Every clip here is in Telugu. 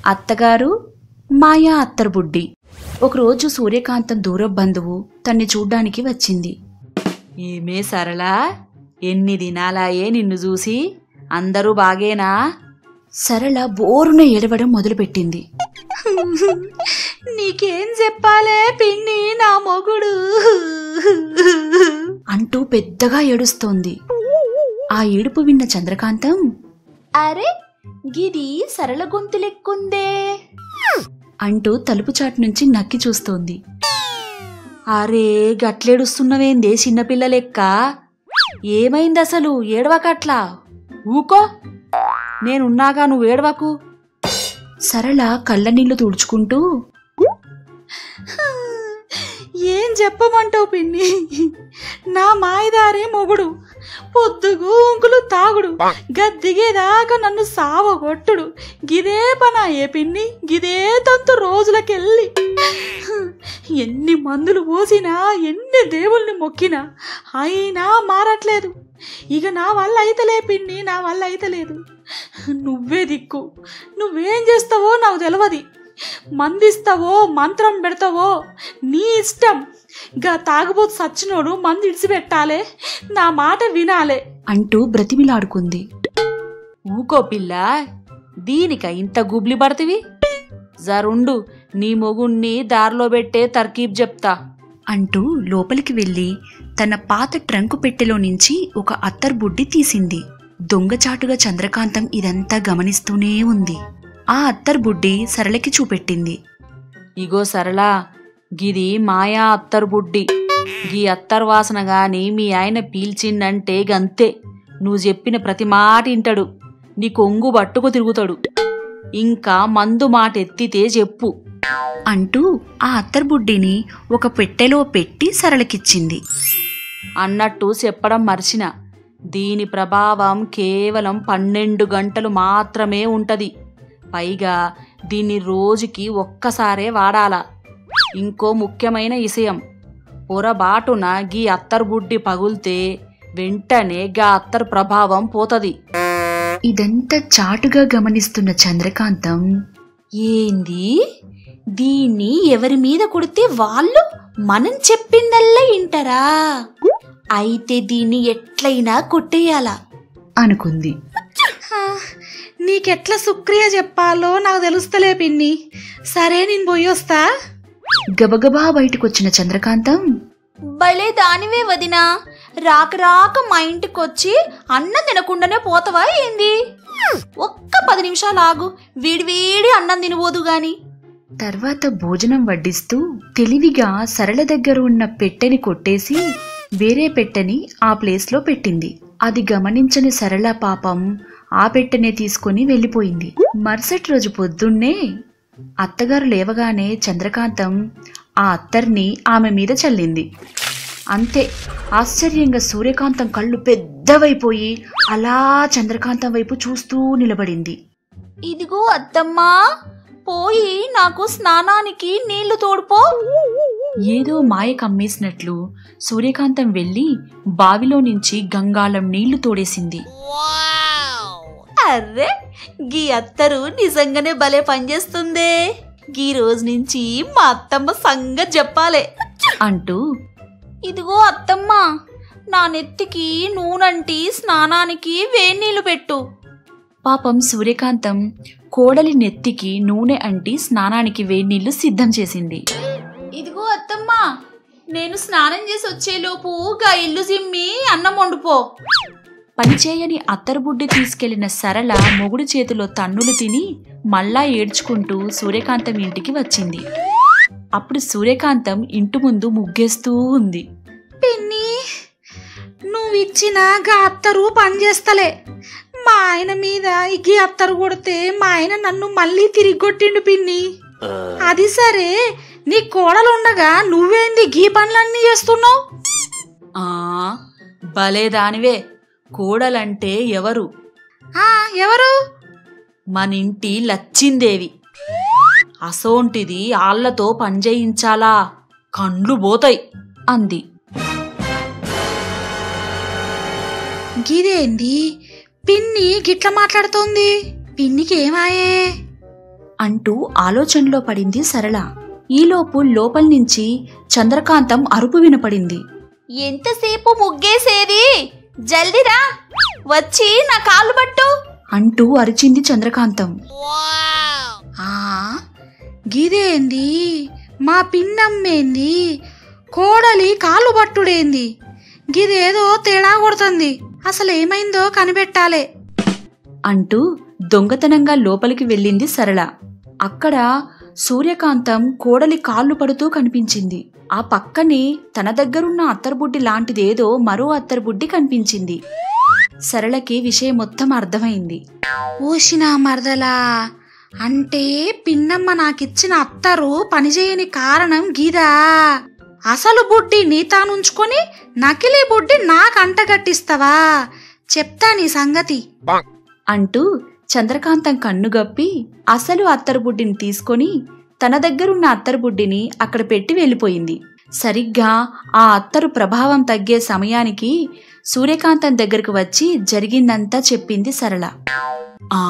అత్తగారు మాయా అత్తర్బుడ్డి ఒకరోజు సూర్యకాంతం దూర బంధువు తన్ని చూడ్డానికి వచ్చింది ఏమే సరళా ఎన్ని దినాలాయే నిన్ను చూసి అందరూ బాగేనా సరళ బోరున ఏడవడం మొదలుపెట్టింది నీకేం చెప్పాలే పిన్ని నా మొగుడు అంటూ పెద్దగా ఏడుస్తోంది ఆ ఏడుపు విన్న చంద్రకాంతం అరే గిది సరళ గొంతు లెక్కుందే అంటూ తలుపు చాటు నుంచి నక్కి చూస్తోంది అరే గట్లేడుస్తున్నవేందే చిన్నపిల్ల లెక్క ఏమైంది అసలు ఏడవకట్లా ఊకో నేనున్నాగా నువ్వు ఏడవకు సరళ కళ్ళనీళ్లు తుడుచుకుంటూ ఏం చెప్పమంటావు పిన్ని నా మాయదారే మొగుడు పొద్దుగు ఉంకులు తాగుడు గద్దిగేదాకా నన్ను సావగొట్టుడు గిదే పనా ఏ పిన్ని గిదే తంతు రోజులకెళ్ళి ఎన్ని మందులు పోసినా ఎన్ని దేవుల్ని మొక్కినా అయినా మారట్లేదు ఇక నా వల్ల అయితలే పిన్ని నా వల్ల అయితలేదు నువ్వే దిక్కు నువ్వేం చేస్తావో నాకు తెలియదు మందిస్తావో మంత్రం పెడతావో నీ ఇష్టం గా తాగుబోతు సచ్చినోడు మంది ఇడిచిపెట్టాలే నా మాట వినాలే అంటూ బ్రతిమిలాడుకుంది ఊకో పిల్ల దీనిక ఇంత గుబ్లి పడతివి జరుండు నీ మొగుణ్ణి దారిలో పెట్టే తర్కీబ్ చెప్తా అంటూ లోపలికి వెళ్ళి తన పాత ట్రంకు పెట్టెలో నుంచి ఒక అత్తర్బుడ్డి తీసింది దొంగచాటుగా చంద్రకాంతం ఇదంతా గమనిస్తూనే ఉంది ఆ అత్తర్బుడ్డి సరళకి చూపెట్టింది ఇగో సరళా గిది మాయా అత్తరు బుడ్డి గీ అత్తర్ వాసన గాని మీ ఆయన పీల్చిండంటే గంతే నువ్వు చెప్పిన ప్రతి మాట ఇంటాడు నీ కొంగు పట్టుకు తిరుగుతాడు ఇంకా మందు మాట ఎత్తితే చెప్పు అంటూ ఆ అత్తర్బుడ్డిని ఒక పెట్టెలో పెట్టి సరళకిచ్చింది అన్నట్టు చెప్పడం మర్చిన దీని ప్రభావం కేవలం పన్నెండు గంటలు మాత్రమే ఉంటది పైగా దీన్ని రోజుకి ఒక్కసారే వాడాలా ఇంకో ముఖ్యమైన విషయం పొరబాటున గీ అత్తర్ బుడ్డి పగుల్తే వెంటనే గా అత్తర్ ప్రభావం పోతది ఇదంతా చాటుగా గమనిస్తున్న చంద్రకాంతం ఏంది దీన్ని ఎవరి మీద కొడితే వాళ్ళు మనం చెప్పిందల్లా ఇంటరా అయితే దీన్ని ఎట్లయినా కొట్టేయాలా అనుకుంది నీకెట్లా సుక్రియ చెప్పాలో నాకు తెలుస్తలే పిన్ని సరే నేను పోయొస్తా గబగబా బయటకొచ్చిన చంద్రకాంతం భలే దానివే వదినా రాక రాక మా ఇంటికొచ్చి అన్నం తినకుండానే పోతావా ఏంది ఒక్క పది నిమిషాలు ఆగు వీడి వీడి అన్నం తినబోదు గాని తర్వాత భోజనం వడ్డిస్తూ తెలివిగా సరళ దగ్గర ఉన్న పెట్టెని కొట్టేసి వేరే పెట్టెని ఆ ప్లేస్లో పెట్టింది అది గమనించని సరళ పాపం ఆ పెట్టెనే తీసుకొని వెళ్ళిపోయింది మరుసటి రోజు పొద్దున్నే అత్తగారు లేవగానే చంద్రకాంతం ఆ అత్తర్ని ఆమె మీద చల్లింది అంతే ఆశ్చర్యంగా సూర్యకాంతం కళ్ళు పెద్దవైపోయి అలా చంద్రకాంతం వైపు చూస్తూ నిలబడింది ఇదిగో అత్తమ్మా పోయి నాకు స్నానానికి నీళ్లు తోడుపో ఏదో మాయ కమ్మేసినట్లు సూర్యకాంతం వెళ్ళి బావిలో నుంచి గంగాళం నీళ్లు తోడేసింది అర్రే గీ అత్తరు నిజంగానే భలే పనిచేస్తుందే గీ రోజు నుంచి మా అత్తమ్మ సంగతి చెప్పాలే అంటూ ఇదిగో అత్తమ్మ నా నెత్తికి నూనంటి స్నానానికి వేన్నీళ్లు పెట్టు పాపం సూర్యకాంతం కోడలి నెత్తికి నూనె అంటి స్నానానికి వేడినీళ్లు సిద్ధం చేసింది ఇదిగో అత్తమ్మ నేను స్నానం చేసి వచ్చేలోపు గా ఇల్లు జిమ్మి అన్నం వండుపో పనిచేయని అత్తరుబుడ్డి తీసుకెళ్లిన సరళ మొగుడు చేతిలో తన్నులు తిని మళ్ళా ఏడ్చుకుంటూ సూర్యకాంతం ఇంటికి వచ్చింది అప్పుడు సూర్యకాంతం ఇంటి ముందు ముగ్గేస్తూ ఉంది పిన్ని నువ్విచ్చిన గా అత్తరు పనిచేస్తలే మా ఆయన మీద ఈ గీ అత్తరు కొడితే మా ఆయన నన్ను మళ్ళీ తిరిగి కొట్టిండు పిన్ని అది సరే నీ కోడలు ఉండగా నువ్వేంది గీ పనులన్నీ చేస్తున్నావు ఆ భలే దానివే కోడలంటే ఎవరు ఆ ఎవరు మనింటి లచ్చిందేవి అసోంటిది ఆళ్లతో పనిచేయించాలా కండ్లు పోతాయి అంది గిదేంది పిన్ని గిట్ల మాట్లాడుతోంది పిన్నికి ఏమాయే అంటూ ఆలోచనలో పడింది సరళ ఈలోపు లోపల నుంచి చంద్రకాంతం అరుపు వినపడింది ఎంతసేపు ముగ్గేసేది జల్దిరా వచ్చి నా కాళ్ళు పట్టు అంటూ అరిచింది చంద్రకాంతం ఆ గిదేంది మా పిన్నమ్మేంది కోడలి కాళ్ళు పట్టుడేంది గిదేదో తేడా కొడుతుంది అసలు ఏమైందో కనిపెట్టాలే అంటూ దొంగతనంగా లోపలికి వెళ్ళింది సరళ అక్కడ సూర్యకాంతం కోడలి కాళ్ళు పడుతూ కనిపించింది ఆ పక్కనే తన దగ్గరున్న అత్తరుబుడ్డి లాంటిదేదో మరో అత్తరుబుడ్డి కనిపించింది సరళకి విషయం మొత్తం అర్థమైంది ఓషినా మరదలా అంటే పిన్నమ్మ నాకిచ్చిన అత్తరు పనిచేయని కారణం గీదా అసలు బుడ్డి నీ తానుంచుకొని నకిలీ బుడ్డి నాకు అంటగట్టిస్తావా చెప్తా నీ సంగతి అంటూ చంద్రకాంతం కన్నుగప్పి అసలు అత్తరుబుడ్డిని తీసుకొని తన దగ్గరున్న అత్తరుబుడ్డిని అక్కడ పెట్టి వెళ్ళిపోయింది సరిగ్గా ఆ అత్తరు ప్రభావం తగ్గే సమయానికి సూర్యకాంతం దగ్గరకు వచ్చి జరిగిందంతా చెప్పింది సరళ ఆ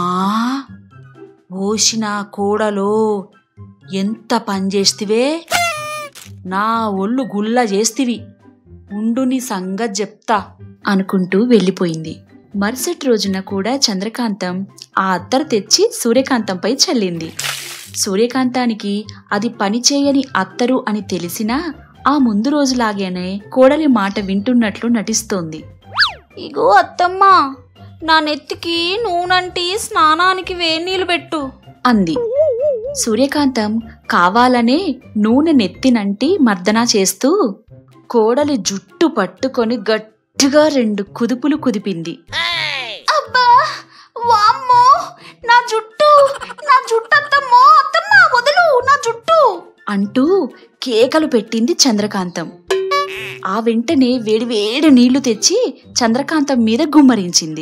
ఓసిన కోడలో ఎంత పనిచేస్తివే నా ఒళ్ళు గుల్ల చేస్తివి ఉండు నీ సంగతి చెప్తా అనుకుంటూ వెళ్ళిపోయింది మరుసటి రోజున కూడా చంద్రకాంతం ఆ అత్తరు తెచ్చి సూర్యకాంతంపై చల్లింది సూర్యకాంతానికి అది పనిచేయని అత్తరు అని తెలిసినా ఆ ముందు రోజులాగానే కోడలి మాట వింటున్నట్లు నటిస్తోంది ఇగో అత్తమ్మా నా నెత్తికి నూనంటి స్నానానికి వేనీళ్ళు పెట్టు అంది సూర్యకాంతం కావాలనే నూనె నెత్తినంటి మర్దనా చేస్తూ కోడలి జుట్టు పట్టుకొని గట్టిగా రెండు కుదుపులు కుదిపింది అబ్బా వామ్మో నా జుట్టు నా జుట్టు అత్తమ్మో అత్తమ్మ వదులు నా జుట్టు అంటూ కేకలు పెట్టింది చంద్రకాంతం ఆ వెంటనే వేడివేడి నీళ్లు తెచ్చి చంద్రకాంతం మీద గుమ్మరించింది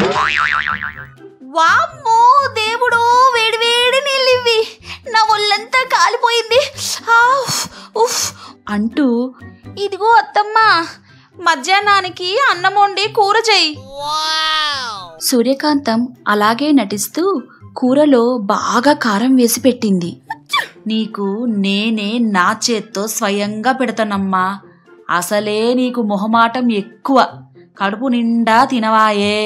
వామ్మో దేవుడు వేడి వేడి నీళ్ళివ్వి నా ఒళ్ళంతా కాలిపోయింది ఆ, ఉఫ్, ఉఫ్ అంటూ ఇదిగో అత్తమ్మ మధ్యాహ్నానికి అన్నం వండి కూర చెయ్యి సూర్యకాంతం అలాగే నటిస్తూ కూరలో బాగా కారం వేసి పెట్టింది నీకు నేనే నా చేత్తో స్వయంగా పెడతానమ్మా అసలే నీకు మొహమాటం ఎక్కువ కడుపు నిండా తినవాయే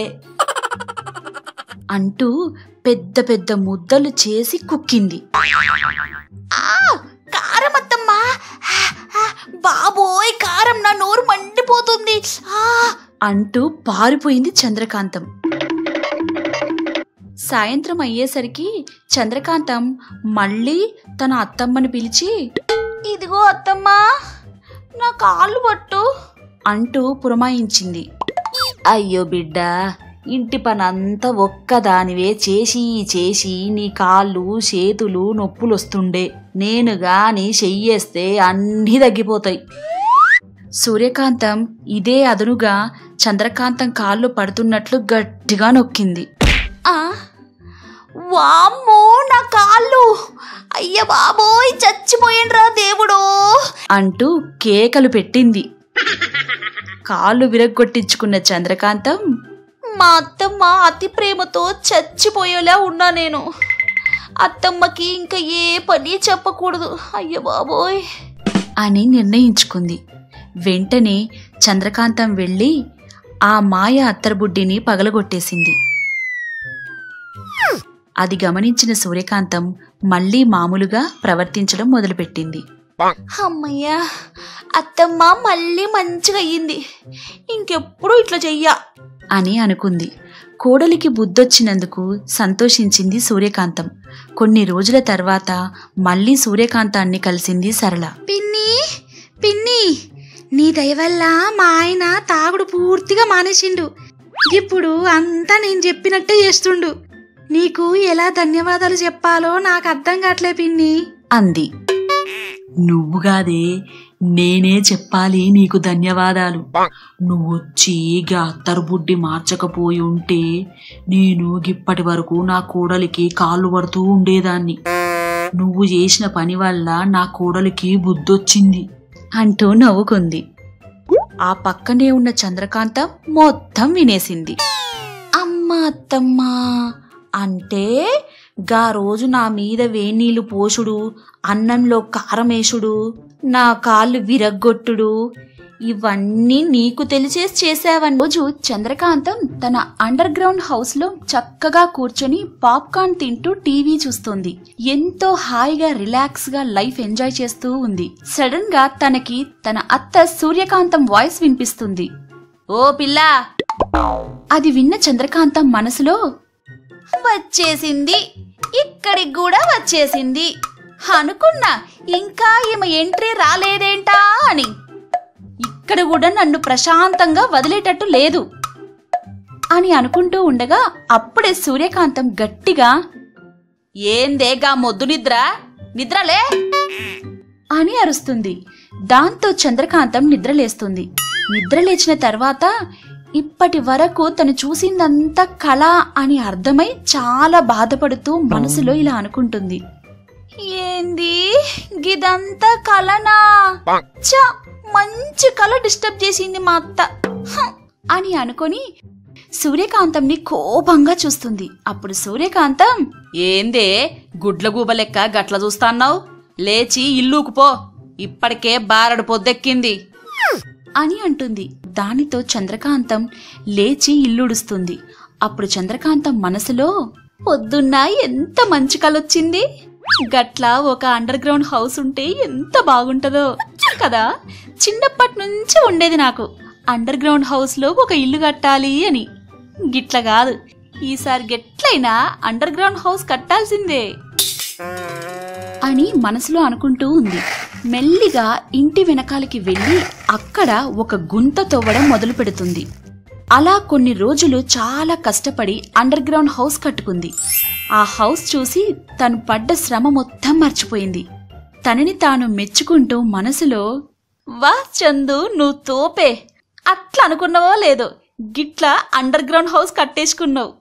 అంటూ పెద్ద పెద్ద ముద్దలు చేసి కుక్కింది ఆ, కారం అత్తమ్మ ఆ, ఆ, బాబోయ్ కారం నా నోరు మండిపోతుంది ఆ అంటూ పారిపోయింది చంద్రకాంతం సాయంత్రం అయ్యేసరికి చంద్రకాంతం మళ్ళీ తన అత్తమ్మని పిలిచి ఇదిగో అత్తమ్మా నా కాళ్ళు పట్టు అంటూ పురమాయించింది అయ్యో బిడ్డ ఇంటి పనంతా ఒక్కదానివే చేసి చేసి నీ కాళ్ళు చేతులు నొప్పులొస్తుండే నేను గాని చెయ్యేస్తే అన్నీ తగ్గిపోతాయి సూర్యకాంతం ఇదే అదునుగా చంద్రకాంతం కాళ్ళు పడుతున్నట్లు గట్టిగా నొక్కింది ఆ వామ్మో నా కాళ్ళు అయ్య బాబోయ్ చచ్చిపోయిండ్రా దేవుడో అంటూ కేకలు పెట్టింది కాళ్ళు విరగ్గొట్టించుకున్న చంద్రకాంతం మా అత్తమ్మ అతి ప్రేమతో చచ్చిపోయేలా ఉన్నా నేను అత్తమ్మకి ఇంకా ఏ పని చెప్పకూడదు అయ్య బాబోయ్ అని నిర్ణయించుకుంది వెంటనే చంద్రకాంతం వెళ్ళి ఆ మాయ అత్తరబుడ్డిని పగలగొట్టేసింది అది గమనించిన సూర్యకాంతం మళ్ళీ మామూలుగా ప్రవర్తించడం మొదలుపెట్టింది అమ్మయ్యా అత్తమ్మ మళ్ళీ మంచిగా అయ్యింది ఇంకెప్పుడు ఇట్లా చెయ్యా అని అనుకుంది కోడలికి బుద్ధొచ్చినందుకు సంతోషించింది సూర్యకాంతం కొన్ని రోజుల తర్వాత మళ్ళీ సూర్యకాంతాన్ని కలిసింది సరళ పిన్ని పిన్ని నీ దయ వల్ల మా ఆయన తాగుడు పూర్తిగా మానేసిండు ఇప్పుడు అంతా నేను చెప్పినట్టే చేస్తుండు నీకు ఎలా ధన్యవాదాలు చెప్పాలో నాకు అర్థం కావట్లే పిన్ని అంది నువ్వుగాదే నేనే చెప్పాలి నీకు ధన్యవాదాలు నువ్వొచ్చి గా తరబుడ్డి మార్చకపోయి ఉంటే నేను గిప్పటి వరకు నా కోడలికి కాళ్ళు పడుతూ ఉండేదాన్ని నువ్వు చేసిన పని వల్ల నా కోడలికి బుద్ధొచ్చింది అంటూ నవ్వుకుంది ఆ పక్కనే ఉన్న చంద్రకాంతం మొత్తం వినేసింది అమ్మ అత్తమ్మ అంటే గా రోజు నా మీద వేనీళ్లు పోసుడు అన్నంలో కారమేసుడు నా కాళ్ళు విరగ్గొట్టుడు ఇవన్నీ నీకు తెలిసేసి చేసావని రోజు చంద్రకాంతం తన అండర్ గ్రౌండ్ హౌస్ లో చక్కగా కూర్చొని పాప్కార్న్ తింటూ టీవీ చూస్తోంది ఎంతో హాయిగా రిలాక్స్ గా లైఫ్ ఎంజాయ్ చేస్తూ ఉంది సడన్ గా తనకి తన అత్త సూర్యకాంతం వాయిస్ వినిపిస్తుంది ఓ పిల్లా అది విన్న చంద్రకాంతం మనసులో వచ్చేసింది ఇక్కడికి కూడా వచ్చేసింది అనుకున్నా ఇంకా ఈమె ఎంట్రీ రాలేదేంటా అని ఇక్కడ కూడా నన్ను ప్రశాంతంగా వదిలేటట్టు లేదు అని అనుకుంటూ ఉండగా అప్పుడే సూర్యకాంతం గట్టిగా ఏందేగా మొద్దు నిద్ర నిద్రలే అని అరుస్తుంది దాంతో చంద్రకాంతం నిద్రలేస్తుంది నిద్రలేచిన తర్వాత ఇప్పటి వరకు తను చూసిందంతా కళ అని అర్థమై చాలా బాధపడుతూ మనసులో ఇలా అనుకుంటుంది ఏంది గిదంతా కలనా చ మంచి కల డిస్టర్బ్ చేసింది మా అత్త హ్. అని అనుకొని సూర్యకాంతంని కోపంగా చూస్తుంది అప్పుడు సూర్యకాంతం ఏందే గుడ్ల గూబ లెక్క గట్ల చూస్తాన్నావు లేచి ఇల్లుకు పో ఇప్పటికే బారడు పొద్దెక్కింది అని అంటుంది దానితో చంద్రకాంతం లేచి ఇల్లుడుస్తుంది అప్పుడు చంద్రకాంతం మనసులో పొద్దున్న ఎంత మంచి కలొచ్చింది గట్లా ఒక అండర్ గ్రౌండ్ హౌస్ ఉంటే ఎంత బాగుంటదో కదా చిన్నప్పటి నుంచి ఉండేది నాకు అండర్ గ్రౌండ్ హౌస్ లో ఒక ఇల్లు కట్టాలి అని గిట్ల కాదు ఈసారి గెట్లయినా అండర్ గ్రౌండ్ హౌస్ కట్టాల్సిందే అని మనసులో అనుకుంటూ ఉంది మెల్లిగా ఇంటి వెనకాలకి వెళ్ళి అక్కడ ఒక గుంత తవ్వడం మొదలు పెడుతుంది అలా కొన్ని రోజులు చాలా కష్టపడి అండర్ గ్రౌండ్ హౌస్ కట్టుకుంది ఆ హౌస్ చూసి తను పడ్డ శ్రమ మొత్తం మర్చిపోయింది తనని తాను మెచ్చుకుంటూ మనసులో వా చందు నువ్వు తోపే అట్లా అనుకున్నావో లేదో గిట్లా అండర్ గ్రౌండ్ హౌస్ కట్టేసుకున్నావు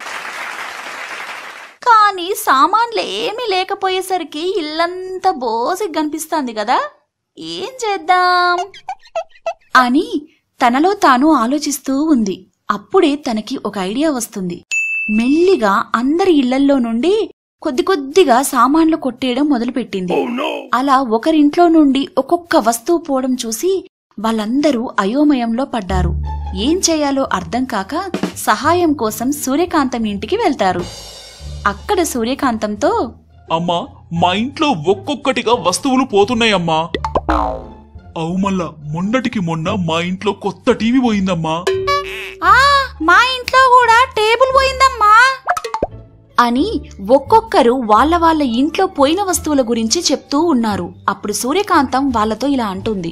కానీ సామాన్లు ఏమీ లేకపోయేసరికి ఇల్లంతా బోసిగా కనిపిస్తుంది కదా ఏం చేద్దాం అని తనలో తాను ఆలోచిస్తూ ఉంది అప్పుడే తనకి ఒక ఐడియా వస్తుంది మెల్లిగా అందరి ఇళ్లల్లో నుండి కొద్ది కొద్దిగా సామాన్లు కొట్టేయడం మొదలుపెట్టింది అలా ఒకరింట్లో నుండి ఒక్కొక్క వస్తువు పోవడం చూసి వాళ్ళందరూ అయోమయంలో పడ్డారు ఏం చేయాలో అర్థం కాక సహాయం కోసం సూర్యకాంతం ఇంటికి వెళ్తారు అక్కడ సూర్యకాంతంతో అమ్మా మా ఇంట్లో ఒక్కొక్కటిగా వస్తువులు పోతున్నాయమ్మా అవు మళ్ళా మొన్నటికి మొన్న మా ఇంట్లో కొత్త టీవీ పోయిందమ్మా ఆ మా ఇంట్లో కూడా టేబుల్ పోయిందమ్మా అని ఒక్కొక్కరు వాళ్ళ వాళ్ళ ఇంట్లో పోయిన వస్తువుల గురించి చెప్తూ ఉన్నారు అప్పుడు సూర్యకాంతం వాళ్ళతో ఇలా అంటుంది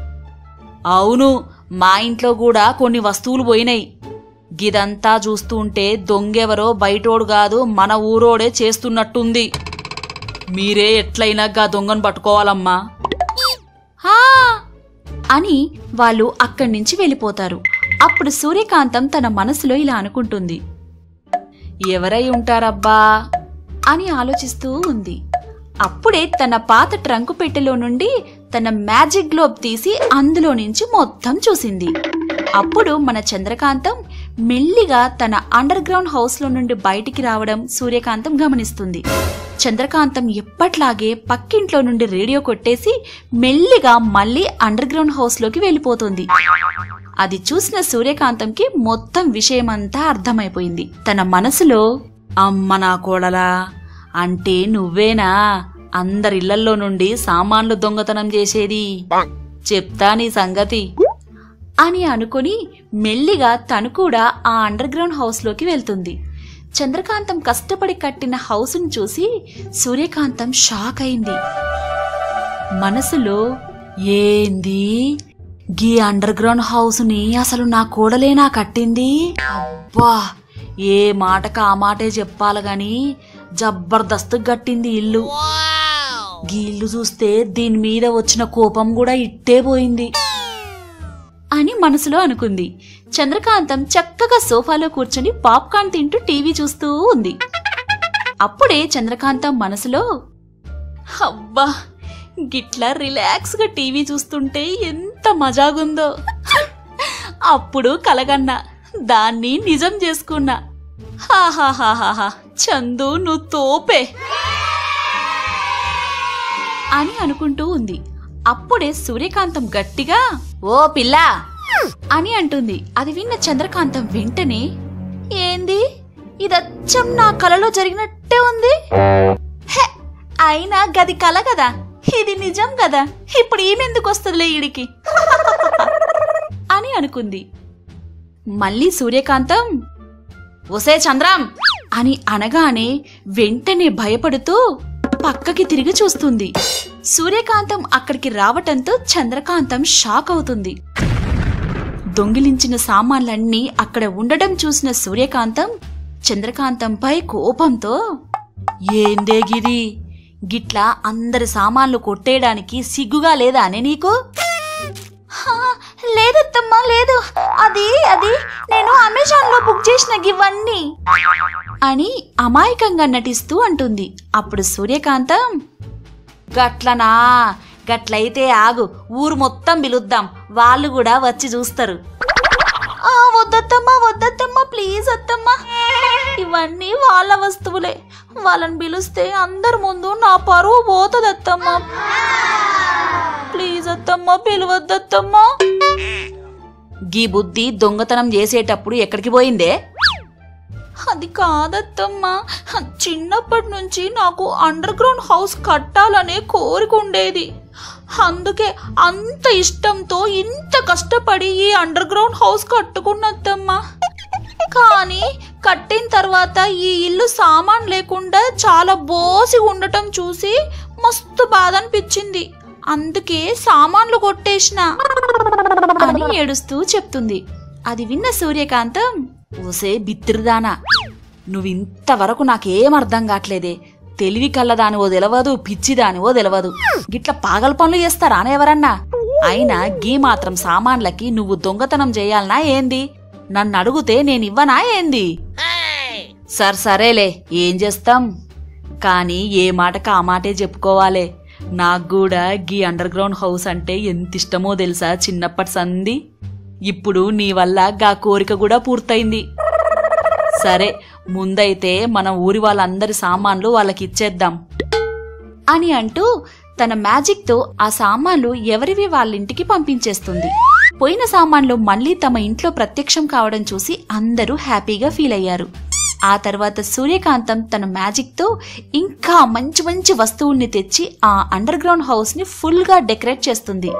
అవును మా ఇంట్లో కూడా కొన్ని వస్తువులు పోయినాయి గిదంతా చూస్తుంటే దొంగెవరో బయటోడు కాదు మన ఊరోడే చేస్తున్నట్టుంది మీరే ఎట్లయినా గా దొంగను పట్టుకోవాలమ్మా హా అని వాళ్ళు అక్కడి నుంచి వెళ్ళిపోతారు అప్పుడు సూర్యకాంతం తన మనసులో ఇలా అనుకుంటుంది ఎవరై ఉంటారబ్బా అని ఆలోచిస్తూ ఉంది అప్పుడే తన పాత ట్రంకు పెట్టెలో నుండి తన మ్యాజిక్ గ్లోబ్ తీసి అందులో నుంచి మొత్తం చూసింది అప్పుడు మన చంద్రకాంతం మెల్లిగా తన అండర్ గ్రౌండ్ హౌస్ లో నుండి బయటికి రావడం సూర్యకాంతం గమనిస్తుంది చంద్రకాంతం ఎప్పట్లాగే పక్కింట్లో నుండి రేడియో కొట్టేసి మెల్లిగా మళ్ళీ అండర్ గ్రౌండ్ హౌస్ లోకి వెళ్ళిపోతుంది అది చూసిన సూర్యకాంతంకి మొత్తం విషయమంతా అర్థమైపోయింది తన మనసులో అమ్మ నా కోడలా అంటే నువ్వేనా అందరిళ్లల్లో నుండి సామాన్లు దొంగతనం చేసేది చెప్తా నీ సంగతి అని అనుకుని మెల్లిగా తను కూడా ఆ అండర్ గ్రౌండ్ హౌస్ లోకి వెళ్తుంది చంద్రకాంతం కష్టపడి కట్టిన హౌస్ను చూసి సూర్యకాంతం షాక్ అయింది మనసులో ఏంది గీ అండర్ గ్రౌండ్ హౌస్ ని అసలు నా కోడలేనా కట్టింది అబ్బా ఏ మాటకు ఆ మాటే చెప్పాలి గాని జబర్దస్త్ కట్టింది ఇల్లు గీ ఇల్లు చూస్తే దీని మీద వచ్చిన కోపం కూడా ఇట్టే పోయింది అని మనసులో అనుకుంది చంద్రకాంతం చక్కగా సోఫాలో కూర్చొని పాప్కార్న్ తింటూ టీవీ చూస్తూ ఉంది అప్పుడే చంద్రకాంతం మనసులో అబ్బా గిట్లా రిలాక్స్ గా టీవీ చూస్తుంటే ఎంత మజాగుందో అప్పుడు కలగన్నా దాన్ని నిజం చేసుకున్నా హాహాహాహా చందు నువ్వు తోపే అని అనుకుంటూ ఉంది అప్పుడే సూర్యకాంతం గట్టిగా ఓ పిల్ల అని అంటుంది అది విన్న చంద్రకాంతం వెంటనే ఏంది ఇదచ్చం నా కలలో జరిగినట్టే ఉంది హె, అయినా గది కల కదా ఇది నిజం కదా ఇప్పుడు ఈమెందుకు వస్తుందిలే ఈడికి అని అనుకుంది మళ్ళీ సూర్యకాంతం ఒసే చంద్రం అని అనగానే వెంటనే భయపడుతూ పక్కకి తిరిగి చూస్తుంది సూర్యకాంతం అక్కడికి రావటంతో చంద్రకాంతం షాక్ అవుతుంది దొంగిలించిన సామాన్లన్నీ అక్కడ ఉండడం చూసిన సూర్యకాంతం చంద్రకాంతంపై కోపంతో ఏందే గిది గిట్లా అందరి సామాన్లు కొట్టేయడానికి సిగ్గుగా లేదా అనే నీకు లేదత్తమ్మా లేదు అది అది నేను అమెజాన్ లో బుక్ చేసిన ఇవన్నీ అని అమాయకంగా నటిస్తూ అంటుంది అప్పుడు సూర్యకాంతం గట్లనా గట్లయితే ఆగు ఊరు మొత్తం పిలుద్దాం వాళ్ళు కూడా వచ్చి చూస్తారు ఆ వద్దత్తమ్మా వద్దత్తమ్మా ప్లీజ్ అత్తమ్మా ఇవన్నీ వాళ్ళ వస్తువులే వాళ్ళని పిలిస్తే అందరి ముందు నా పరువు పోతుందత్తమ్మా ప్లీజ్ అత్తమ్మా పిలవద్దత్తమ్మా గీ బుద్ధి దొంగతనం చేసేటప్పుడు ఎక్కడికి పోయిందే అది కాదత్తమ్మా చిన్నప్పటి నుంచి నాకు అండర్ గ్రౌండ్ హౌస్ కట్టాలనే కోరిక ఉండేది అందుకే అంత ఇష్టంతో ఇంత కష్టపడి ఈ అండర్ గ్రౌండ్ హౌస్ కట్టుకున్నద్దమ్మా కానీ కట్టిన తర్వాత ఈ ఇల్లు సామాన్ లేకుండా చాలా బోసి ఉండటం చూసి మస్తు బాధ అనిపించింది అందుకే సామాన్లు కొట్టేసిన అని ఏడుస్తూ చెప్తుంది అది విన్న సూర్యకాంతం ఓసే బిత్తిరిదానా నువ్వింతవరకు నాకేం అర్థం కావట్లేదే తెలివి కళ్ళదానివో తెలవదు పిచ్చిదానివో తెలవదు గిట్ల పాగల పనులు చేస్తారా ఎవరన్నా అయినా గీ మాత్రం సామాన్లకి నువ్వు దొంగతనం చేయాలనా ఏంది నన్ను అడిగితే నేనివ్వనా ఏంది సర్ సరేలే ఏం చేస్తాం కానీ ఏ మాటకు ఆ మాటే చెప్పుకోవాలే నాకు కూడా గీ అండర్ గ్రౌండ్ హౌస్ అంటే ఎంత ఇష్టమో తెలుసా చిన్నప్పటి సంది ఇప్పుడు నీ వల్ల గా కోరిక కూడా పూర్తయింది సరే ముందైతే మన ఊరి వాళ్ళందరి సామాన్లు వాళ్ళకి ఇచ్చేద్దాం అని అంటూ తన మ్యాజిక్తో ఆ సామాన్లు ఎవరివి వాళ్ళింటికి పంపించేస్తుంది పోయిన సామాన్లు మళ్ళీ తమ ఇంట్లో ప్రత్యక్షం కావడం చూసి అందరూ హ్యాపీగా ఫీల్ అయ్యారు ఆ తర్వాత సూర్యకాంతం తన మ్యాజిక్తో ఇంకా మంచి మంచి వస్తువుల్ని తెచ్చి ఆ అండర్ గ్రౌండ్ హౌస్ ని ఫుల్ గా డెకరేట్ చేస్తుంది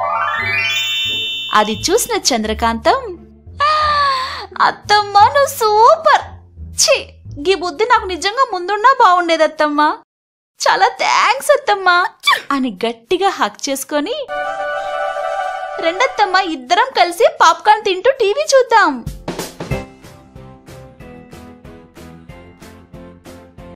అది చూసిన చంద్రకాంతం అత్తమ్మ నువ్వు సూపర్ ఛీ గీ బుద్ధి నాకు నిజంగా ముందున్నా బాగుండేది అత్తమ్మ చాలా థ్యాంక్స్ అత్తమ్మ అని గట్టిగా హక్ చేసుకొని రెండత్తమ్మ ఇద్దరం కలిసి పాప్కార్న్ తింటూ టీవీ చూద్దాం